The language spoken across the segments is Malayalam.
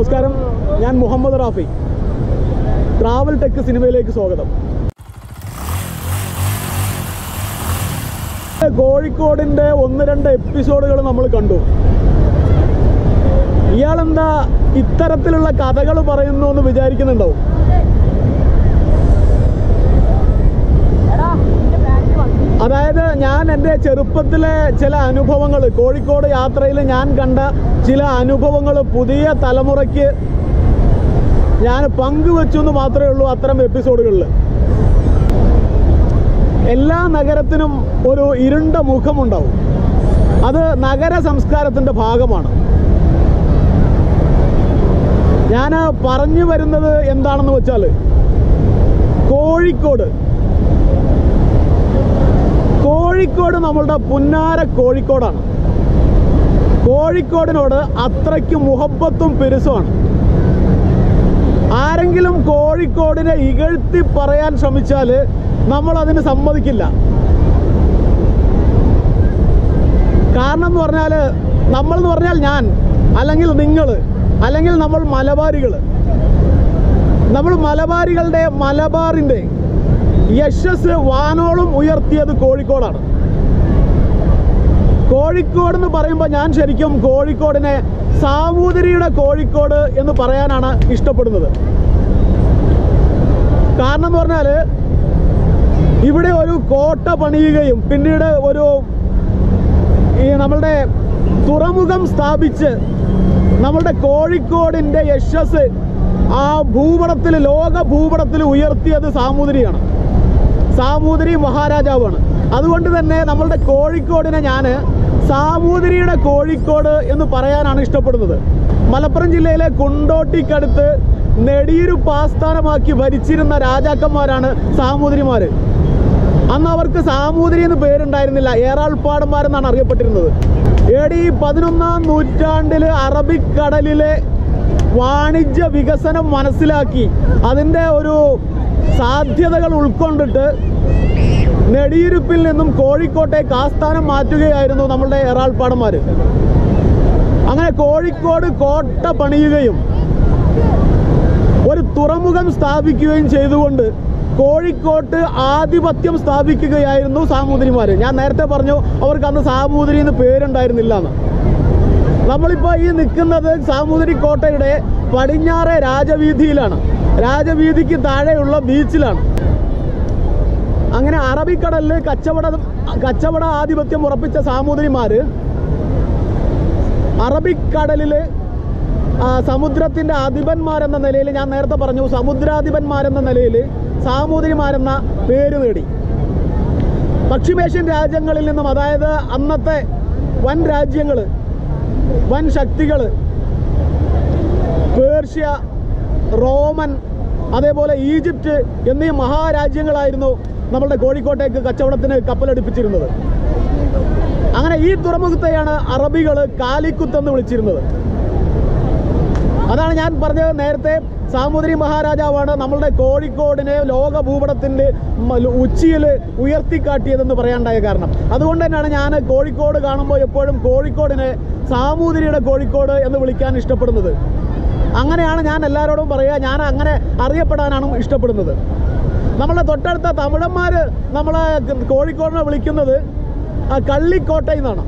നമസ്കാരം ഞാൻ മുഹമ്മദ് റാഫി ട്രാവൽ ടെക് സിനിമയിലേക്ക് സ്വാഗതം കോഴിക്കോടിൻ്റെ ഒന്ന് രണ്ട് എപ്പിസോഡുകൾ നമ്മൾ കണ്ടു ഇയാളെന്താ ഇത്തരത്തിലുള്ള കഥകൾ പറയുന്നു എന്ന് വിചാരിക്കുന്നുണ്ടാവും അതായത് ഞാൻ എൻ്റെ ചെറുപ്പത്തിലെ ചില അനുഭവങ്ങൾ കോഴിക്കോട് യാത്രയിൽ ഞാൻ കണ്ട ചില അനുഭവങ്ങൾ പുതിയ തലമുറയ്ക്ക് ഞാൻ പങ്കുവെച്ചു എന്ന് മാത്രമേ ഉള്ളൂ അത്തരം എപ്പിസോഡുകളിൽ എല്ലാ നഗരത്തിനും ഒരു ഇരുണ്ട മുഖമുണ്ടാവും അത് നഗര സംസ്കാരത്തിൻ്റെ ഭാഗമാണ് ഞാൻ പറഞ്ഞു വരുന്നത് എന്താണെന്ന് വെച്ചാൽ കോഴിക്കോട് കോഴിക്കോട് നമ്മളുടെ പുന്നാര കോഴിക്കോടാണ് കോഴിക്കോടിനോട് അത്രയ്ക്ക് മുഹബത്തും പെരുസുമാണ് ആരെങ്കിലും കോഴിക്കോടിനെ ഇകഴ്ത്തി പറയാൻ ശ്രമിച്ചാൽ നമ്മൾ അതിന് സമ്മതിക്കില്ല കാരണം എന്ന് പറഞ്ഞാൽ നമ്മൾ എന്ന് പറഞ്ഞാൽ ഞാൻ അല്ലെങ്കിൽ നിങ്ങൾ അല്ലെങ്കിൽ നമ്മൾ മലബാരികൾ നമ്മൾ മലബാരികളുടെ മലബാറിൻ്റെ യശസ് വാനോളം ഉയർത്തിയത് കോഴിക്കോടാണ് കോഴിക്കോട് എന്ന് പറയുമ്പോൾ ഞാൻ ശരിക്കും കോഴിക്കോടിനെ സാമൂതിരിയുടെ കോഴിക്കോട് എന്ന് പറയാനാണ് ഇഷ്ടപ്പെടുന്നത് കാരണം എന്ന് പറഞ്ഞാൽ ഇവിടെ ഒരു കോട്ട പണിയുകയും പിന്നീട് ഒരു ഈ നമ്മളുടെ തുറമുഖം സ്ഥാപിച്ച് നമ്മളുടെ കോഴിക്കോടിൻ്റെ യശസ് ആ ഭൂപടത്തിൽ ലോക ഭൂപടത്തിൽ ഉയർത്തിയത് സാമൂതിരിയാണ് സാമൂതിരി മഹാരാജാവാണ് അതുകൊണ്ട് തന്നെ നമ്മളുടെ കോഴിക്കോടിനെ ഞാൻ സാമൂതിരിയുടെ കോഴിക്കോട് എന്ന് പറയാനാണ് ഇഷ്ടപ്പെടുന്നത് മലപ്പുറം ജില്ലയിലെ കുണ്ടോട്ടിക്കടുത്ത് നെടിയിരുപ്പ് ആസ്ഥാനമാക്കി ഭരിച്ചിരുന്ന രാജാക്കന്മാരാണ് സാമൂതിരിമാർ അന്ന് അവർക്ക് സാമൂതിരി എന്ന് പേരുണ്ടായിരുന്നില്ല ഏറാൾപ്പാടന്മാരെന്നാണ് അറിയപ്പെട്ടിരുന്നത് എ ഡി പതിനൊന്നാം നൂറ്റാണ്ടിൽ അറബിക്കടലിലെ വാണിജ്യ വികസനം മനസ്സിലാക്കി അതിൻ്റെ ഒരു സാധ്യതകൾ ഉൾക്കൊണ്ടിട്ട് നെടിയിരുപ്പിൽ നിന്നും കോഴിക്കോട്ടേക്ക് ആസ്ഥാനം മാറ്റുകയായിരുന്നു നമ്മളുടെ ഏറാൾപ്പാടന്മാർ അങ്ങനെ കോഴിക്കോട് കോട്ട പണിയുകയും ഒരു തുറമുഖം സ്ഥാപിക്കുകയും ചെയ്തുകൊണ്ട് കോഴിക്കോട്ട് ആധിപത്യം സ്ഥാപിക്കുകയായിരുന്നു സാമൂതിരിമാർ ഞാൻ നേരത്തെ പറഞ്ഞു അവർക്ക് അന്ന് സാമൂതിരി എന്ന് പേരുണ്ടായിരുന്നില്ല എന്ന് നമ്മളിപ്പോൾ ഈ നിൽക്കുന്നത് സാമൂതിരി കോട്ടയുടെ പടിഞ്ഞാറെ രാജവീതിയിലാണ് രാജവീതിക്ക് താഴെയുള്ള ബീച്ചിലാണ് അങ്ങനെ അറബിക്കടലിൽ കച്ചവട കച്ചവട ആധിപത്യം ഉറപ്പിച്ച സാമൂതിരിമാർ അറബിക്കടലിൽ സമുദ്രത്തിൻ്റെ അധിപന്മാരെന്ന നിലയിൽ ഞാൻ നേരത്തെ പറഞ്ഞു സമുദ്രാധിപന്മാരെന്ന നിലയിൽ സാമൂതിരിമാരെന്ന പേര് നേടി പശ്ചിമേഷ്യൻ രാജ്യങ്ങളിൽ നിന്നും അതായത് അന്നത്തെ വൻ രാജ്യങ്ങൾ വൻ ശക്തികൾ പേർഷ്യ റോമൻ അതേപോലെ ഈജിപ്റ്റ് എന്നീ മഹാരാജ്യങ്ങളായിരുന്നു നമ്മളുടെ കോഴിക്കോട്ടേക്ക് കച്ചവടത്തിന് കപ്പലടുപ്പിച്ചിരുന്നത് അങ്ങനെ ഈ തുറമുഖത്തെയാണ് അറബികൾ കാലിക്കുത്ത് എന്ന് വിളിച്ചിരുന്നത് അതാണ് ഞാൻ പറഞ്ഞത് നേരത്തെ സാമൂതിരി മഹാരാജാവാണ് നമ്മളുടെ കോഴിക്കോടിനെ ലോക ഭൂപടത്തിൻ്റെ ഉച്ചിയിൽ ഉയർത്തിക്കാട്ടിയതെന്ന് പറയാണ്ടായ കാരണം അതുകൊണ്ട് തന്നെയാണ് ഞാൻ കോഴിക്കോട് കാണുമ്പോൾ എപ്പോഴും കോഴിക്കോടിനെ സാമൂതിരിയുടെ കോഴിക്കോട് എന്ന് വിളിക്കാൻ ഇഷ്ടപ്പെടുന്നത് അങ്ങനെയാണ് ഞാൻ എല്ലാവരോടും പറയുക ഞാൻ അങ്ങനെ അറിയപ്പെടാനാണ് ഇഷ്ടപ്പെടുന്നത് നമ്മളെ തൊട്ടടുത്ത തമിഴന്മാർ നമ്മളെ കോഴിക്കോടിനെ വിളിക്കുന്നത് ആ കള്ളിക്കോട്ടയിൽ നിന്നാണ്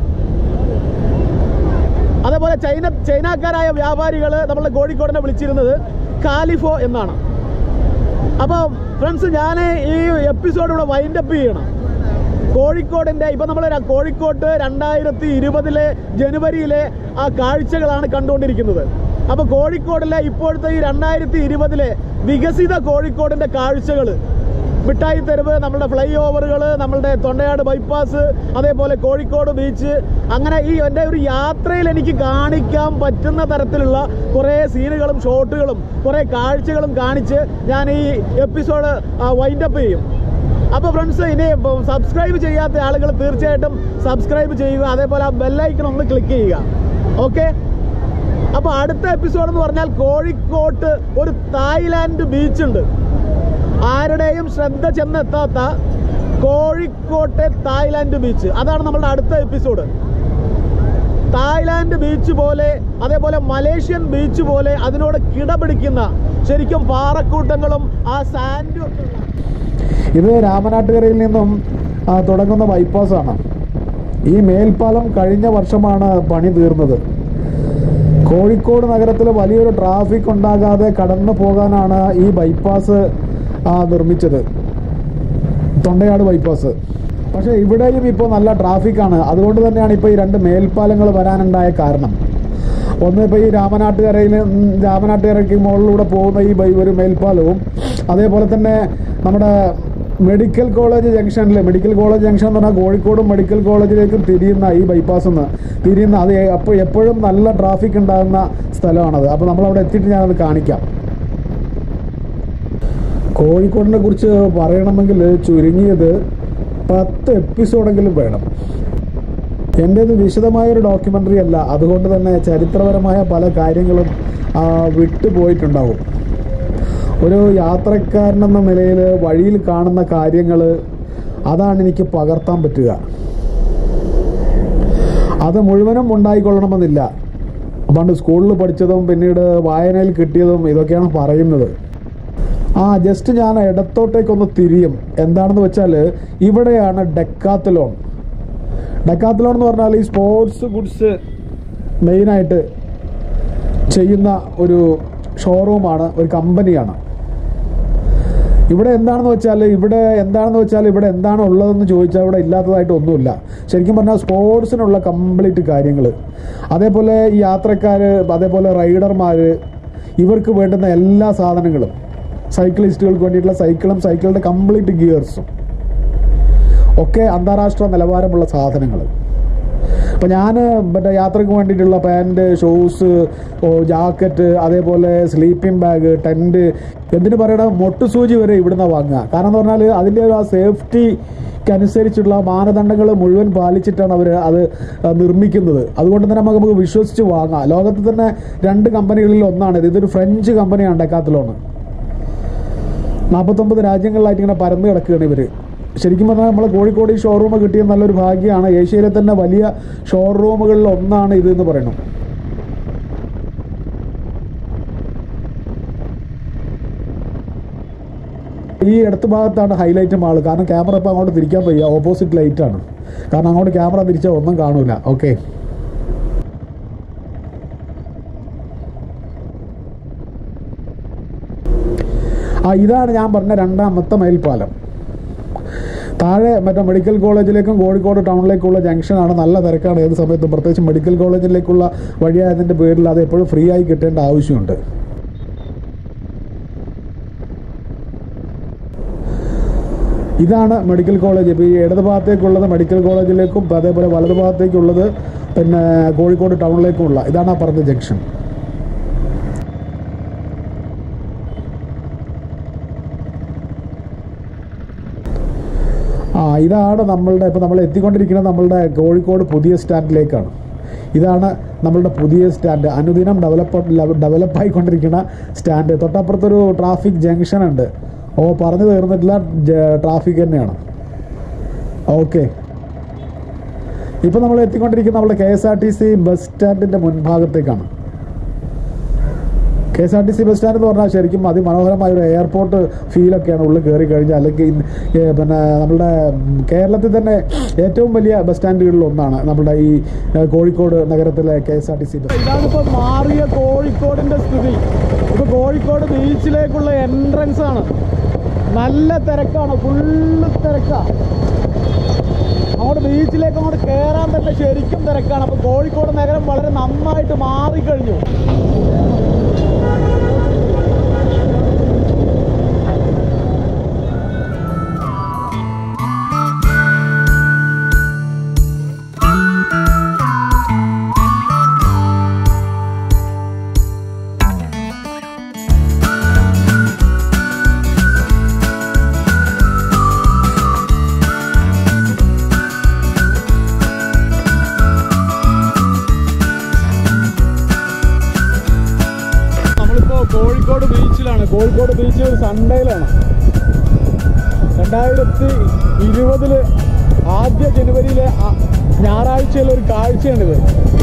അതേപോലെ ചൈന ചൈനക്കാരായ വ്യാപാരികൾ നമ്മളെ കോഴിക്കോടിനെ വിളിച്ചിരുന്നത് കാലിഫോ എന്നാണ് അപ്പോൾ ഫ്രണ്ട്സ് ഞാൻ ഈ എപ്പിസോഡ് ഇവിടെ വൈൻഡപ്പ് ചെയ്യണം കോഴിക്കോടിൻ്റെ ഇപ്പം നമ്മൾ കോഴിക്കോട്ട് രണ്ടായിരത്തി ഇരുപതിലെ ജനുവരിയിലെ ആ കാഴ്ചകളാണ് കണ്ടുകൊണ്ടിരിക്കുന്നത് അപ്പോൾ കോഴിക്കോടിലെ ഇപ്പോഴത്തെ ഈ രണ്ടായിരത്തി ഇരുപതിലെ വികസിത കോഴിക്കോടിൻ്റെ കാഴ്ചകൾ മിഠായി തെരുവ് നമ്മളുടെ ഫ്ലൈ ഓവറുകൾ നമ്മളുടെ തൊണ്ടയാട് ബൈപ്പാസ് അതേപോലെ കോഴിക്കോട് ബീച്ച് അങ്ങനെ ഈ എൻ്റെ ഒരു യാത്രയിൽ എനിക്ക് കാണിക്കാൻ പറ്റുന്ന തരത്തിലുള്ള കുറേ സീനുകളും ഷോട്ടുകളും കുറേ കാഴ്ചകളും കാണിച്ച് ഞാൻ ഈ എപ്പിസോഡ് വൈൻഡപ്പ് ചെയ്യും അപ്പോൾ ഫ്രണ്ട്സ് ഇനി സബ്സ്ക്രൈബ് ചെയ്യാത്ത ആളുകൾ തീർച്ചയായിട്ടും സബ്സ്ക്രൈബ് ചെയ്യുക അതേപോലെ ആ ബെല്ലൈക്കൺ ഒന്ന് ക്ലിക്ക് ചെയ്യുക ഓക്കെ അപ്പോൾ അടുത്ത എപ്പിസോഡ് എന്ന് പറഞ്ഞാൽ കോഴിക്കോട്ട് ഒരു തായ്ലാൻഡ് ബീച്ച് ഉണ്ട് ആരുടെയും ശ്രദ്ധ ചെന്നെത്താത്ത കോഴിക്കോട്ടെ തായ്ലാൻഡ് ബീച്ച് അതാണ് നമ്മളുടെ അടുത്ത എപ്പിസോഡ് തായ്ലാൻഡ് ബീച്ച് പോലെ അതേപോലെ മലേഷ്യൻ ബീച്ച് പോലെ അതിനോട് കിടപിടിക്കുന്ന ശരിക്കും പാറക്കൂട്ടങ്ങളും ആ സാൻഡും ഒക്കെ ഉള്ള ഇത് രാമനാട്ടുകരയിൽ നിന്നും ആ, തുടങ്ങുന്ന ബൈപ്പാസാണ് ഈ മേൽപ്പാലം കഴിഞ്ഞ വർഷമാണ് പണി തീർന്നത് കോഴിക്കോട് നഗരത്തിൽ വലിയൊരു ട്രാഫിക് ഉണ്ടാകാതെ കടന്നു പോകാനാണ് ഈ ബൈപ്പാസ് ആ, നിർമ്മിച്ചത് തൊണ്ടയാട് ബൈപ്പാസ് പക്ഷേ ഇവിടെയും ഇപ്പോൾ നല്ല ട്രാഫിക്കാണ് അതുകൊണ്ട് തന്നെയാണ് ഇപ്പോൾ ഈ രണ്ട് മേൽപ്പാലങ്ങൾ വരാനുണ്ടായ കാരണം ഒന്ന് ഇപ്പോൾ ഈ രാമനാട്ടുകരയിൽ ഉം, രാമനാട്ടുകരയ്ക്ക് മുകളിലൂടെ പോകുന്ന ഈ ബൈ ഒരു മേൽപ്പാലവും അതേപോലെ തന്നെ നമ്മുടെ മെഡിക്കൽ കോളേജ് ജംഗ്ഷനിൽ മെഡിക്കൽ കോളേജ് ജംഗ്ഷൻ എന്ന് പറഞ്ഞാൽ കോഴിക്കോടും മെഡിക്കൽ കോളേജിലേക്കും തിരിയുന്ന ഈ ബൈപ്പാസ് നിന്ന് തിരിയുന്ന അത് അപ്പോൾ എപ്പോഴും നല്ല ട്രാഫിക് ഉണ്ടാകുന്ന സ്ഥലമാണത് അപ്പോൾ നമ്മളവിടെ എത്തിയിട്ട് ഞാനത് കാണിക്കാം കോഴിക്കോടിനെ കുറിച്ച് പറയണമെങ്കിൽ ചുരുങ്ങിയത് പത്ത് എപ്പിസോഡെങ്കിലും വേണം എൻ്റേത് വിശദമായൊരു ഡോക്യുമെൻ്ററി അല്ല അതുകൊണ്ട് തന്നെ ചരിത്രപരമായ പല കാര്യങ്ങളും ആ, വിട്ടുപോയിട്ടുണ്ടാവും ഒരു യാത്രക്കാരനെന്ന നിലയിൽ വഴിയിൽ കാണുന്ന കാര്യങ്ങൾ അതാണ് എനിക്ക് പകർത്താൻ പറ്റുക അത് മുഴുവനും ഉണ്ടായിക്കൊള്ളണമെന്നില്ല പണ്ട് സ്കൂളിൽ പഠിച്ചതും പിന്നീട് വായനയിൽ കിട്ടിയതും ഇതൊക്കെയാണ് പറയുന്നത് ആ ജസ്റ്റ് ഞാൻ ഇടത്തോട്ടേക്കൊന്ന് തിരിയും എന്താണെന്ന് വെച്ചാൽ ഇവിടെയാണ് ഡെക്കാത്തലോൺ ഡെക്കാത്തലോൺ എന്ന് പറഞ്ഞാൽ ഈ സ്പോർട്സ് ഗുഡ്സ് മെയിനായിട്ട് ചെയ്യുന്ന ഒരു ഷോറൂമാണ് ഒരു കമ്പനിയാണ് ഇവിടെ എന്താണെന്ന് വെച്ചാൽ ഇവിടെ എന്താണെന്ന് വെച്ചാൽ ഇവിടെ എന്താണ് ഉള്ളതെന്ന് ചോദിച്ചാൽ ഇവിടെ ഇല്ലാത്തതായിട്ട് ഒന്നുമില്ല ശരിക്കും പറഞ്ഞാൽ സ്പോർട്സിനുള്ള കംപ്ലീറ്റ് കാര്യങ്ങൾ അതേപോലെ ഈ യാത്രക്കാർ അതേപോലെ റൈഡർമാർ ഇവർക്ക് വേണ്ടുന്ന എല്ലാ സാധനങ്ങളും സൈക്ലിസ്റ്റുകൾക്ക് വേണ്ടിയിട്ടുള്ള സൈക്കിളും സൈക്കിളിൻ്റെ കംപ്ലീറ്റ് ഗിയേഴ്സും ഒക്കെ അന്താരാഷ്ട്ര നിലവാരമുള്ള സാധനങ്ങൾ അപ്പോൾ ഞാൻ മറ്റേ യാത്രയ്ക്ക് വേണ്ടിയിട്ടുള്ള പാൻറ് ഷൂസ് ജാക്കറ്റ് അതേപോലെ സ്ലീപ്പിംഗ് ബാഗ് ടെൻറ്റ് എന്തിനു പറയണ മൊട്ടുസൂചി വരെ ഇവിടുന്ന് വാങ്ങുക കാരണം എന്ന് പറഞ്ഞാൽ അതിൻ്റെ ഒരു ആ സേഫ്റ്റിക്കനുസരിച്ചുള്ള മാനദണ്ഡങ്ങൾ മുഴുവൻ പാലിച്ചിട്ടാണ് അവർ അത് നിർമ്മിക്കുന്നത് അതുകൊണ്ട് തന്നെ നമുക്ക് നമുക്ക് വിശ്വസിച്ച് വാങ്ങാം ലോകത്ത് തന്നെ രണ്ട് കമ്പനികളിൽ ഒന്നാണിത് ഇതൊരു ഫ്രഞ്ച് കമ്പനിയാണ് ഡെക്കാത്തലോണ് നാൽപ്പത്തൊമ്പത് രാജ്യങ്ങളിലായിട്ട് ഇങ്ങനെ പരന്ന് കിടക്കുകയാണ് ഇവർ ശരിക്കും പറഞ്ഞാൽ നമ്മളെ കോഴിക്കോട് ഈ ഷോറൂം കിട്ടിയ നല്ലൊരു ഭാഗ്യമാണ് ഏഷ്യയിലെ തന്നെ വലിയ ഷോറൂമുകളിൽ ഒന്നാണ് ഇത് എന്ന് പറയുന്നു ഈ ഇടത്ത് ഭാഗത്താണ് ഹൈലൈറ്റ് മാള് കാരണം ക്യാമറ ഇപ്പോൾ അങ്ങോട്ട് തിരിക്കാൻ വയ്യ ഓപ്പോസിറ്റ് ലൈറ്റാണ് കാരണം അങ്ങോട്ട് ക്യാമറ തിരിച്ചാൽ ഒന്നും കാണൂല ഓക്കെ ആ ഇതാണ് ഞാൻ പറഞ്ഞ രണ്ടാമത്തെ മൈൽപ്പാലം താഴെ മറ്റേ മെഡിക്കൽ കോളേജിലേക്കും കോഴിക്കോട് ടൗണിലേക്കുള്ള ജംഗ്ഷനാണ് നല്ല തിരക്കാണ് ഏത് സമയത്തും പ്രത്യേകിച്ച് മെഡിക്കൽ കോളേജിലേക്കുള്ള വഴിയായതിൻ്റെ പേരിൽ അത് എപ്പോഴും ഫ്രീ ആയി കിട്ടേണ്ട ആവശ്യമുണ്ട് ഇതാണ് മെഡിക്കൽ കോളേജ് ഇപ്പോൾ ഈ ഇടത് ഭാഗത്തേക്കുള്ളത് മെഡിക്കൽ കോളേജിലേക്കും അതേപോലെ വലത് ഭാഗത്തേക്കുള്ളത് പിന്നെ കോഴിക്കോട് ടൗണിലേക്കുമുള്ള ഇതാണ് ആ പറഞ്ഞ ജംഗ്ഷൻ ആ ഇതാണ് നമ്മളുടെ ഇപ്പോൾ നമ്മൾ എത്തിക്കൊണ്ടിരിക്കുന്നത് നമ്മളുടെ കോഴിക്കോട് പുതിയ സ്റ്റാൻഡിലേക്കാണ് ഇതാണ് നമ്മളുടെ പുതിയ സ്റ്റാൻഡ് അനുദിനം ഡെവലപ്പ് ഡെവലപ്പ് ആയിക്കൊണ്ടിരിക്കുന്ന സ്റ്റാൻഡ് തൊട്ടപ്പുറത്തൊരു ട്രാഫിക് ജംഗ്ഷൻ ഉണ്ട് ഓ പറഞ്ഞു തീർന്നിട്ടില്ല ട്രാഫിക് തന്നെയാണ് ഓക്കെ ഇപ്പോൾ നമ്മൾ എത്തിക്കൊണ്ടിരിക്കുന്ന നമ്മുടെ K S R T C bus സ്റ്റാൻഡിൻ്റെ മുൻഭാഗത്തേക്കാണ് K S R T C bus stand എന്ന് പറഞ്ഞാൽ ശരിക്കും അതിമനോഹരമായ ഒരു എയർപോർട്ട് ഫീലൊക്കെയാണ് ഉള്ളിൽ കയറി കഴിഞ്ഞാൽ അല്ലെങ്കിൽ ഇൻ- ഏ, പിന്നെ നമ്മുടെ കേരളത്തിൽ തന്നെ ഏറ്റവും വലിയ ബസ് സ്റ്റാൻഡുകളിൽ ഒന്നാണ് നമ്മുടെ ഈ ഏ, കോഴിക്കോട് നഗരത്തിലെ K S R T C bus ഇതാണിപ്പോ മാറിയ കോഴിക്കോടിന്റെ സ്ഥിതി ഇപ്പൊ കോഴിക്കോട് ബീച്ചിലേക്കുള്ള എൻട്രൻസ് ആണ് നല്ല തിരക്കാണ് ഫുള്ള് തിരക്കാ അങ്ങോട്ട് ബീച്ചിലേക്ക് അങ്ങോട്ട് കയറാൻ തന്നെ ശരിക്കും തിരക്കാണ് അപ്പൊ കോഴിക്കോട് നഗരം വളരെ നന്നായിട്ട് മാറിക്കഴിഞ്ഞു നമ്മളിപ്പോ കോഴിക്കോട് ബീച്ചിലാണ് കോഴിക്കോട് ബീച്ച് ഒരു സൺഡേയിലാണ് രണ്ടായിരത്തി ഇരുപതില് ആദ്യ ജനുവരിയിലെ ആ- ഞായറാഴ്ചയിലെ ഒരു കാഴ്ചയാണിത്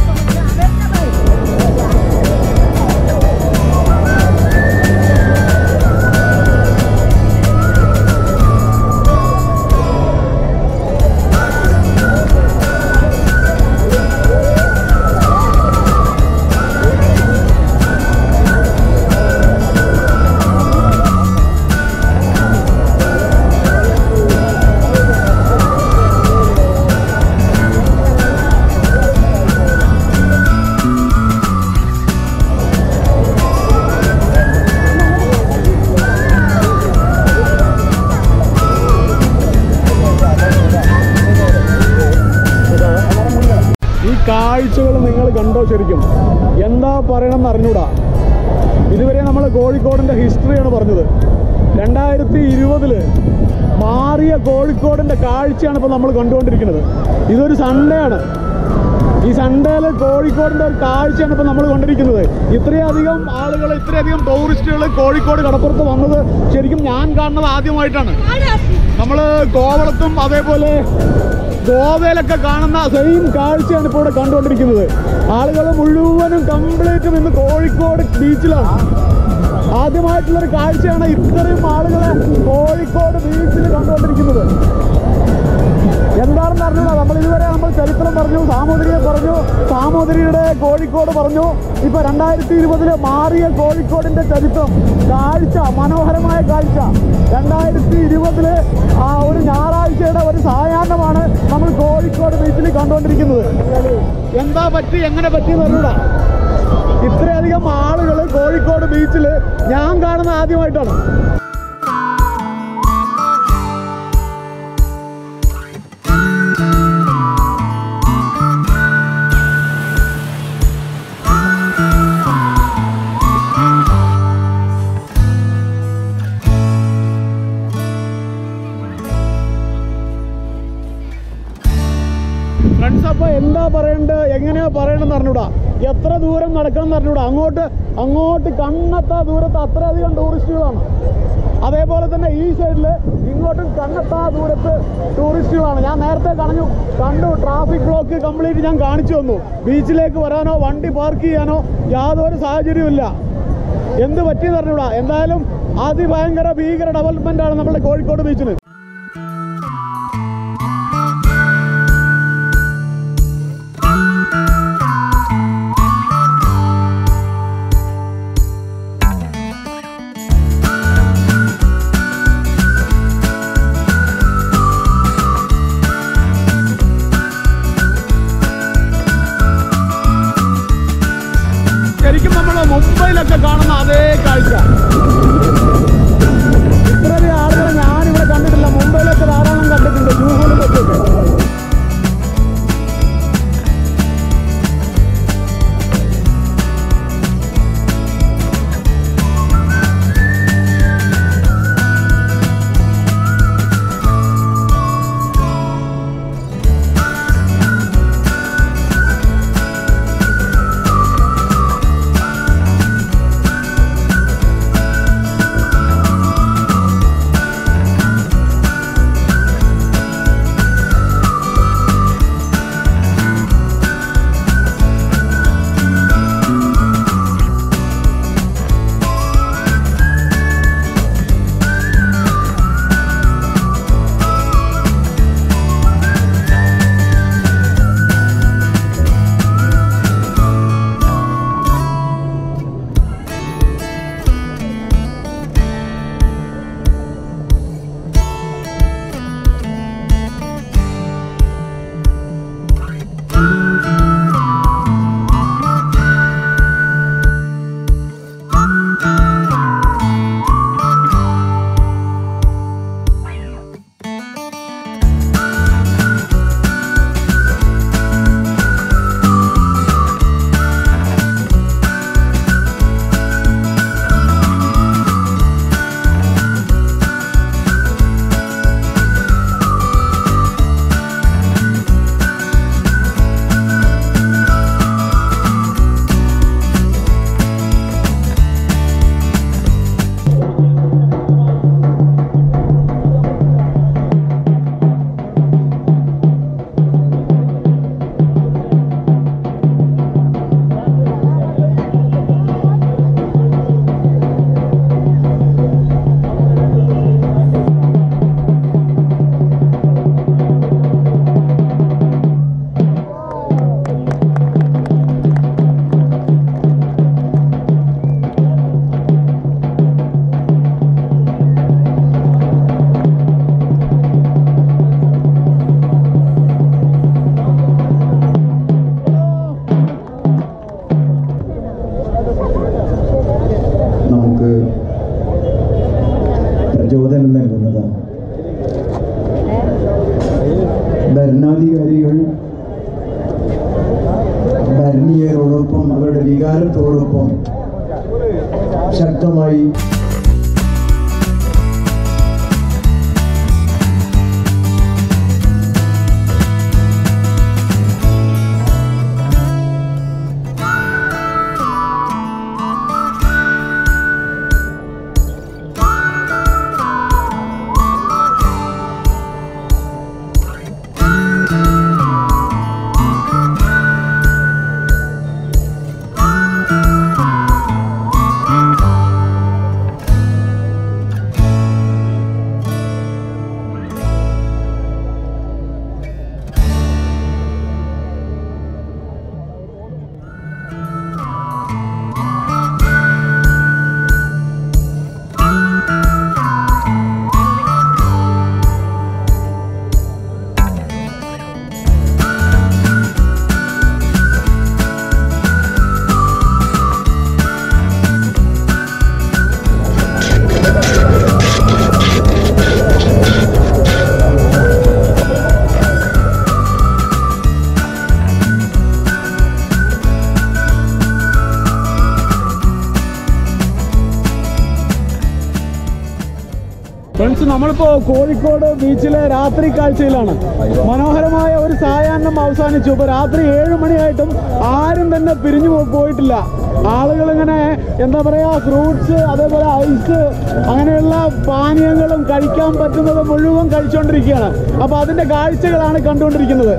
ഈ കാഴ്ചകൾ നിങ്ങൾ കണ്ടോ ശരിക്കും എന്താ പറയണമെന്ന് അറിഞ്ഞൂടാ ഇതുവരെ നമ്മൾ കോഴിക്കോടിൻ്റെ ഹിസ്റ്ററിയാണ് പറഞ്ഞത് രണ്ടായിരത്തി ഇരുപതില് മാറിയ കോഴിക്കോടിൻ്റെ കാഴ്ചയാണ് ഇപ്പോൾ നമ്മൾ കണ്ടുകൊണ്ടിരിക്കുന്നത് ഇതൊരു സൺഡേ ആണ് ഈ സൺഡേയിൽ കോഴിക്കോടിൻ്റെ ഒരു കാഴ്ചയാണ് ഇപ്പോൾ നമ്മൾ കണ്ടിരിക്കുന്നത് ഇത്രയധികം ആളുകൾ ഇത്രയധികം ടൂറിസ്റ്റുകൾ കോഴിക്കോട് കടപ്പുറത്ത് വന്നത് ശരിക്കും ഞാൻ കാണുന്നത് ആദ്യമായിട്ടാണ് നമ്മൾ കോവളത്തും അതേപോലെ ഗോവയിലൊക്കെ കാണുന്ന സെയിം കാഴ്ചയാണ് ഇപ്പോൾ ഇവിടെ കണ്ടുകൊണ്ടിരിക്കുന്നത് ആളുകൾ മുഴുവനും കംപ്ലീറ്റും ഇന്ന് കോഴിക്കോട് ബീച്ചിലാണ് ആദ്യമായിട്ടുള്ളൊരു കാഴ്ചയാണ് ഇത്രയും ആളുകളെ കോഴിക്കോട് ബീച്ചിൽ കണ്ടുകൊണ്ടിരിക്കുന്നത് എന്താണെന്ന് അറിഞ്ഞൂടാ നമ്മൾ ഇതുവരെ നമ്മൾ ചരിത്രം പറഞ്ഞു സാമൂതിരിയെ പറഞ്ഞു സാമൂതിരിയുടെ കോഴിക്കോട് പറഞ്ഞു ഇപ്പൊ രണ്ടായിരത്തി ഇരുപതില് മാറിയ കോഴിക്കോടിന്റെ ചരിത്രം കാഴ്ച മനോഹരമായ കാഴ്ച രണ്ടായിരത്തി ഇരുപതില് ആ ഒരു ഞായറാഴ്ചയുടെ ഒരു സായാഹ്നമാണ് നമ്മൾ കോഴിക്കോട് ബീച്ചിൽ കണ്ടുകൊണ്ടിരിക്കുന്നത് എന്താ പറ്റി എങ്ങനെ പറ്റി അറിഞ്ഞൂടാ ഇത്രയധികം ആളുകൾ കോഴിക്കോട് ബീച്ചിൽ ഞാൻ കാണുന്ന ആദ്യമായിട്ടാണ് ഫ്രണ്ട്സ് അപ്പൊ എന്താ പറയണ്ടത് എങ്ങനെയാ പറയണമെന്ന് അറിഞ്ഞൂടാ എത്ര ദൂരം നടക്കണം എന്ന് അറിഞ്ഞൂടാ അങ്ങോട്ട് അങ്ങോട്ട് കണ്ണെത്താ ദൂരത്ത് അത്രയധികം ടൂറിസ്റ്റുകളാണ് അതേപോലെ തന്നെ ഈ സൈഡിൽ ഇങ്ങോട്ടും കണ്ണെത്താ ദൂരത്ത് ടൂറിസ്റ്റുകളാണ് ഞാൻ നേരത്തെ കണഞ്ഞു കണ്ടു ട്രാഫിക് ബ്ലോക്ക് കംപ്ലീറ്റ് ഞാൻ കാണിച്ചു തന്നു ബീച്ചിലേക്ക് വരാനോ വണ്ടി പാർക്ക് ചെയ്യാനോ യാതൊരു സാഹചര്യമില്ല എന്ത് പറ്റിയെന്ന് അറിഞ്ഞൂടാ എന്തായാലും അതിഭയങ്കര ഭീകര ഡെവലപ്മെന്റ് ആണ് നമ്മുടെ കോഴിക്കോട് ബീച്ചിന് ശരിക്കും നമ്മൾ മുംബൈയിലൊക്കെ കാണുന്ന അതേ കാഴ്ച ഇത്രയധികം ആളുകളെ ഞാനിവിടെ കണ്ടിട്ടില്ല മുംബൈയിലൊക്കെ ധാരാളം കണ്ടിട്ടുണ്ട് ജൂഹൂലും മറ്റൊക്കെ യാത്രികൾ ഭരണിയരോടൊപ്പം അവരുടെ വികാരത്തോടൊപ്പം ശക്തമായി ഫ്രണ്ട്സ് നമ്മളിപ്പോ കോഴിക്കോട് ബീച്ചിലെ രാത്രി കാഴ്ചയിലാണ് മനോഹരമായ ഒരു സായാഹ്നം അവസാനിച്ചു ഇപ്പൊ രാത്രി ഏഴ് മണിയായിട്ടും ആരും തന്നെ പിരിഞ്ഞു പോ- പോയിട്ടില്ല ആളുകൾ ഇങ്ങനെ എന്താ പറയാ ഫ്രൂട്ട്സ് അതേപോലെ ഐസ് അങ്ങനെയുള്ള പാനീയങ്ങളും കഴിക്കാൻ പറ്റുന്നത് മുഴുവൻ കഴിച്ചുകൊണ്ടിരിക്കുകയാണ് അപ്പൊ അതിന്റെ കാഴ്ചകളാണ് കണ്ടുകൊണ്ടിരിക്കുന്നത്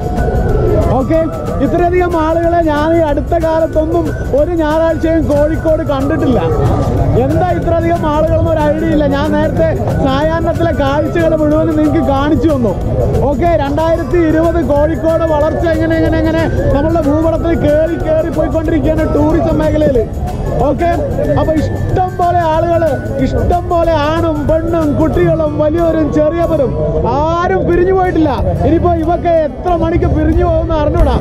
ഓക്കെ ഇത്രയധികം ആളുകളെ ഞാൻ ഈ അടുത്ത കാലത്തൊന്നും ഒരു ഞായറാഴ്ചയും കോഴിക്കോട് കണ്ടിട്ടില്ല എന്താ ഇത്രയധികം ആളുകളെന്ന് ഒരു ഐഡിയ ഇല്ല ഞാൻ നേരത്തെ സായാഹ്നത്തിലെ കാഴ്ചകൾ മുഴുവനും നിങ്ങൾക്ക് കാണിച്ചു തന്നു ഓക്കെ രണ്ടായിരത്തി ഇരുപത് കോഴിക്കോട് വളർച്ച എങ്ങനെ എങ്ങനെ എങ്ങനെ നമ്മളുടെ ഭൂപടത്തിൽ കയറി കയറി പോയിക്കൊണ്ടിരിക്കുകയാണ് ടൂറിസം മേഖലയിൽ ഓക്കെ അപ്പൊ ഇഷ്ടം പോലെ ആളുകൾ ഇഷ്ടം പോലെ ആണും പെണ്ണും കുട്ടികളും വലിയവരും ചെറിയവരും ആരും പിരിഞ്ഞു പോയിട്ടില്ല ഇനിയിപ്പോ ഇവക്ക് എത്ര മണിക്ക് പിരിഞ്ഞു പോകുന്ന അറിഞ്ഞൂടാ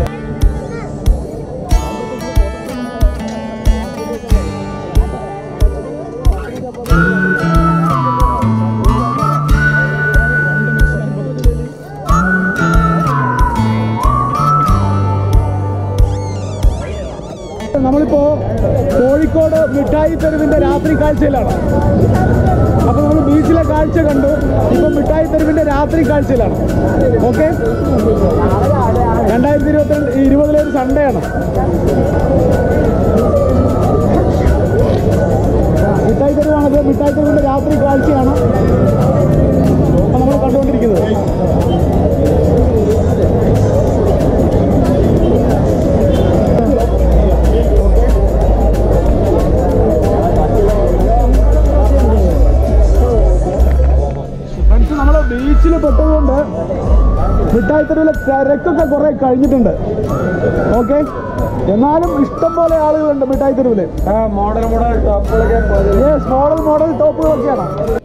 നമ്മളിപ്പോ കോഴിക്കോട് മിഠായി തെരുവിന്റെ രാത്രി കാഴ്ചയിലാണ് അപ്പൊ നമ്മൾ ബീച്ചിലെ കാഴ്ച കണ്ടു ഇപ്പൊ മിഠായി തെരുവിന്റെ രാത്രി കാഴ്ചയിലാണ് ഓക്കെ രണ്ടായിരത്തി ഇരുപത്തിരണ്ട് ഇരുപതിലെ ഒരു സൺഡേ ആണ് മിഠായി തെരുവാണത് മിഠായി തെരുവിന്റെ രാത്രി കാഴ്ചയാണ് അപ്പൊ നമ്മൾ കണ്ടുകൊണ്ടിരിക്കുന്നത് ഫ്രണ്ട്സ് നമ്മൾ ബീച്ചിൽ പെട്ടതുകൊണ്ട് മിഠായി തെരുവിലെ തിരക്കൊക്കെ കുറെ കഴിഞ്ഞിട്ടുണ്ട് ഓക്കെ എന്നാലും ഇഷ്ടം പോലെ ആളുകളുണ്ട് മിഠായി തെരുവില് മോഡൽ മോഡൽ ടോപ്പുകളൊക്കെ മോഡൽ മോഡൽ ടോപ്പുകളൊക്കെയാണ്